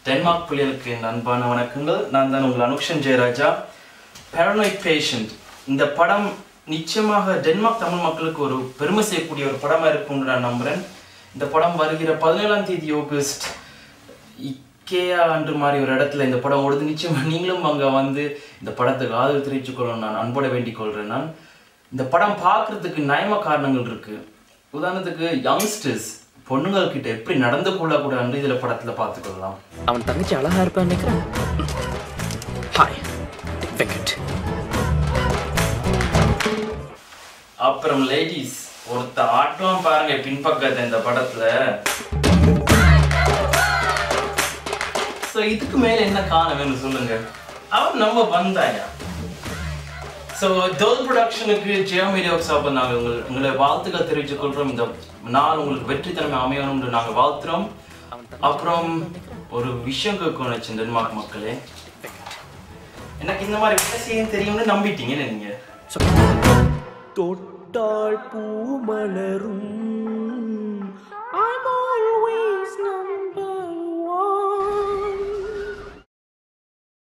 Denmark பிள்ளைகளுக்கு என் அன்பான வணக்கங்கள் நான் தான் உங்கள் அனுக்ஷன் ஜெயராஜா பேரனோயிக் பேஷண்ட் இந்த படம் நிச்சயமாக டென்மார்க் தமிழ் மக்களுக்கு ஒரு பெருமை செய்யக்கூடிய ஒரு படமா இருக்கும்னு நான் நம்புறேன் இந்த படம் வருகிற பதினேழாம் தேதி ஆகஸ்ட் இக்கேயா அன்று மாதிரி ஒரு இடத்துல இந்த படம் ஓடுது நிச்சயமா நீங்களும் அங்க வந்து இந்த படத்துக்கு ஆதரவு தெரிவித்துக் கொள்ளணும் நான் அன்போட வேண்டிக் கொள்றேன் நான் இந்த படம் பார்க்கறதுக்கு நயம காரணங்கள் இருக்கு உதாரணத்துக்கு யங்ஸ்டர்ஸ் பொண்ணுங்கள் கிட்ட எப்படி நடந்து கொள்ளக்கூடாது இதுல படத்துல பார்த்துக்கொள்ளலாம் அவன் தங்கச்சி அழகா இருப்பான்னு நினைக்கிறேன் ஹாய் வெங்கட் அப்புறம் லேடிஸ் ஒருத்த ஆட்டம் பாருங்க பின்பக்கத்தை இந்த படத்துல சோ இதுக்கு மேல என்ன காண வேணும் சொல்லுங்க அவன் நம்ம வந்தாயா ஸோ டோல் ப்ரொடக்ஷனுக்கு ஜியோ மீடியா சார்பாக நாங்கள் உங்கள் உங்களை வாழ்த்துக்கள் தெரிவித்துக் கொள்கிறோம் இந்த நாள் உங்களுக்கு வெற்றித்தன்மை அமையணும்னு நாங்கள் வாழ்த்துறோம் அப்புறம் ஒரு விஷயம் கேட்கணும் வச்சு டென்மார்க் மக்களே எனக்கு இந்த மாதிரி வேலை செய்ய தெரியும்னு நம்பிட்டீங்கன்னு நீங்க தொட்டாள் பூ மலரும் I'm all